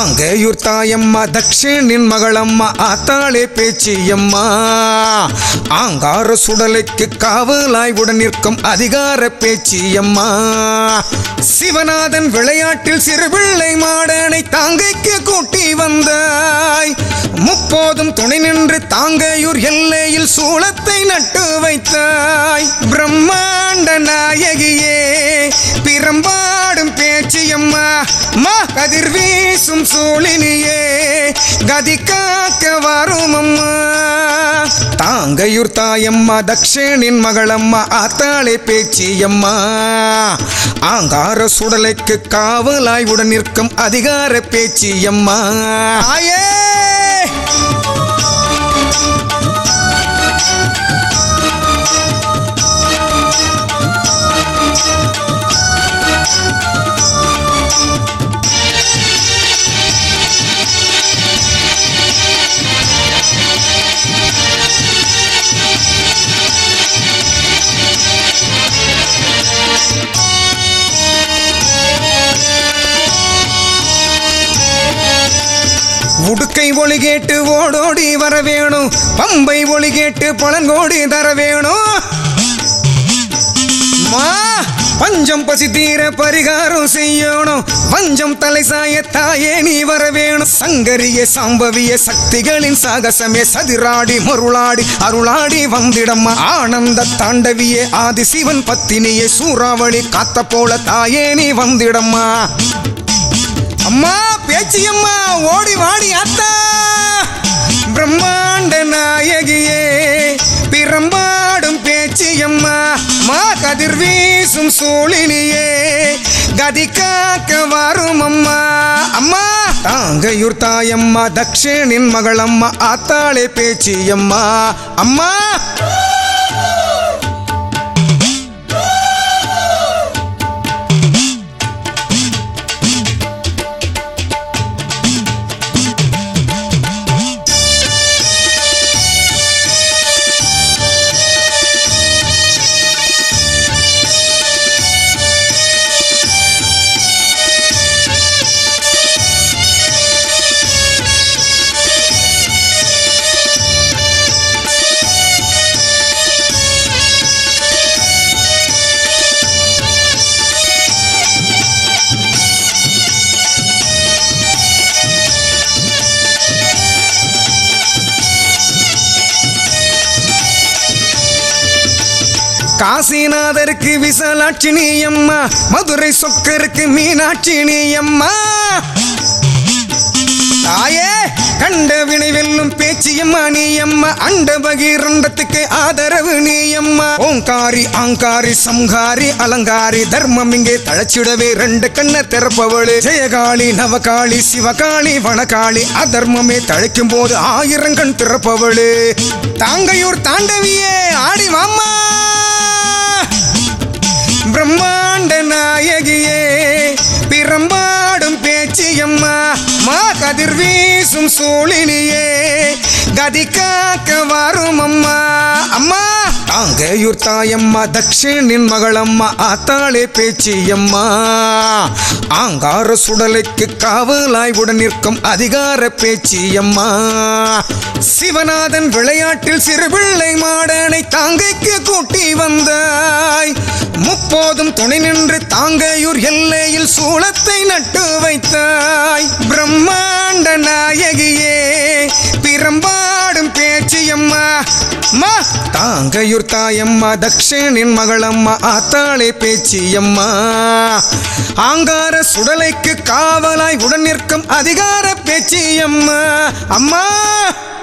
தாங்கையூர் தாயம்மா தக்ஷிணின் மகளம்மா ஆத்தாளே பேச்சியம்மா ஆங்கார சுடலைக்கு காவலாய் உடன் நிற்கும் அதிகார பேச்சியம்மா சிவநாதன் விளையாட்டில் சிறுபிள்ளை மாடனை தாங்கைக்கு கூட்டி வந்தாய் முப்போதும் துணை நின்று தாங்கையூர் எல்லையில் சூளத்தை நட்டு வைத்தாய் பிரம்மாண்ட நாயகியே பிரம்பாடும் பேச்சியம்மா மா கதிர் வீசும் சூழினியே கதி காக்க வரும் அம்மா தாங்கையூர் தாயம்மா தக்ஷிணின் மகளம்மா ஆத்தாளே பேச்சியம்மா ஆங்கார சுடலைக்கு காவலாய் உடன் நிற்கும் அதிகார பேச்சியம்மா ஆயே உடுக்கை ஒளி கேட்டு ஓடோடி வர வேணும் பம்பை ஒளி கேட்டு பழங்கோடி தர வேணும் மா பஞ்சம் பசி தீர பரிகாரம் செய்யணும் பஞ்சம் தலை சாய தாயே நீ வர வேணும் சங்கரிய சாம்பவிய சக்திகளின் சாகசமே சதிராடி மருளாடி அருளாடி வந்திடம்மா ஆனந்த தாண்டவியே ஆதி சிவன் பத்தினியே சூறாவளி காத்த போல தாயே நீ வந்திடம்மா அம்மா பேச்சியம்மா ஓடி வாடி அத்தா பிரம்மாண்ட நாயகியே பிரம்பாடும் பேச்சியம்மா மா கதிர் வீசும் சூழினியே கதி காக்க வரும் அம்மா அம்மா தாங்கையூர் தாயம்மா தக்ஷிணின் மகளம்மா ஆத்தாளே பேச்சியம்மா அம்மா காசிநாதருக்கு விசாலாட்சி நீ அம்மா மதுரை சொக்கருக்கு மீனாட்சி நீ அம்மா தாயே கண்ட வினை வெல்லும் பேச்சியம்மா நீ அம்மா அண்ட பகீரண்டத்துக்கு ஆதரவு நீ அம்மா ஓங்காரி ஆங்காரி சம்ஹாரி அலங்காரி தர்மம் இங்கே தழைச்சிடவே ரெண்டு கண்ண திறப்பவளு ஜெயகாளி நவகாளி சிவகாளி வனகாளி அதர்மமே தழைக்கும் போது ஆயிரங்கண் திறப்பவளு தாங்கையூர் தாண்டவியே ஆடி வாம்மா பிரம்மாண்ட நாயகியே பிரம்பாடும் பேச்சியம்மா மா கதிர் வீசும் சூழினியே கதி காக்க வரும் அம்மா அம்மா தாங்கையூர் தாயம்மா தக்ஷிணின் மகளம்மா ஆத்தாளே பேச்சியம்மா ஆங்கார சுடலைக்கு காவலாய் உடன் நிற்கும் அதிகார பேச்சியம்மா சிவநாதன் விளையாட்டில் சிறுபிள்ளை மாடனை தாங்கைக்கு கூட்டி வந்தாய் முப்போதும் துணை நின்று தாங்கையூர் எல்லையில் சூளத்தை நட்டு வைத்தாய் பிரம்மாண்ட நாயகியே பிரம்பாடும் பேச்சியம்மா மா தாங்கையூர் தாயம்மா தக்ஷிணின் மகளம்மா ஆத்தாளே பேச்சியம்மா ஆங்கார சுடலைக்கு காவலாய் உடன் நிற்கும் அதிகார பேச்சியம்மா அம்மா